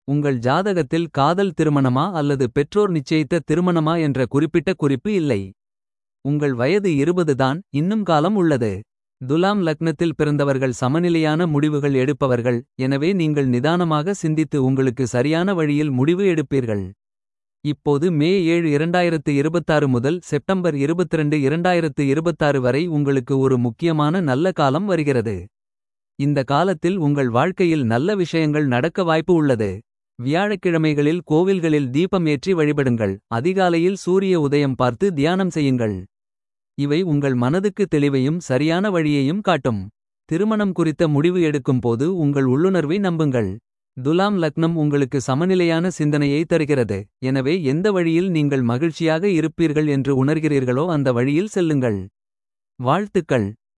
உங்கள் ஜாதகத்தில் காதல் திருமணமா அல்லது பெற்றோர் நிச்சயித்த திருமணமா என்ற குறிப்பிட்ட குறிப்பு இல்லை. உங்கள் வயது 20 தான் இன்னும் காலம் உள்ளது. துலாம் லக்னத்தில் பிறந்தவர்கள் சமநிலையான முடிவுகள் எடுப்பவர்கள். எனவே நீங்கள் நிதானமாக சிந்தித்து உங்களுக்கு சரியான வழியில் முடிவு எடுப்பீர்கள். இப்போது மே 7 2026 முதல் செப்டம்பர் 22 2026 வரை உங்களுக்கு ஒரு முக்கியமான நல்ல காலம் வருகிறது. இந்த காலத்தில் உங்கள் வாழ்க்கையில் நல்ல விஷயங்கள் நடக்க வாய்ப்பு உள்ளது. வியாழக்கிழமைகளில் கோவில்களில் தீபம் ஏற்றி வழிபடுங்கள். அதிகாலையில் சூரிய உதயம் பார்த்து தியானம் செய்யுங்கள். இவை உங்கள் மனதுக்கு தெளிவையும் சரியான வழியையும் காட்டும். திருமணம் குறித்த முடிவு எடுக்கும் போது உங்கள் உள்ளுணர்வை நம்புங்கள். துலாம் லக்னம் உங்களுக்கு சமநிலையான சிந்தனையை தருகிறது. எனவே எந்த வழியில் நீங்கள் மகிழ்ச்சியாக இருப்பீர்கள் என்று உணர்கிறீர்களோ அந்த வழியில் செல்லுங்கள். வாழ்த்துக்கள்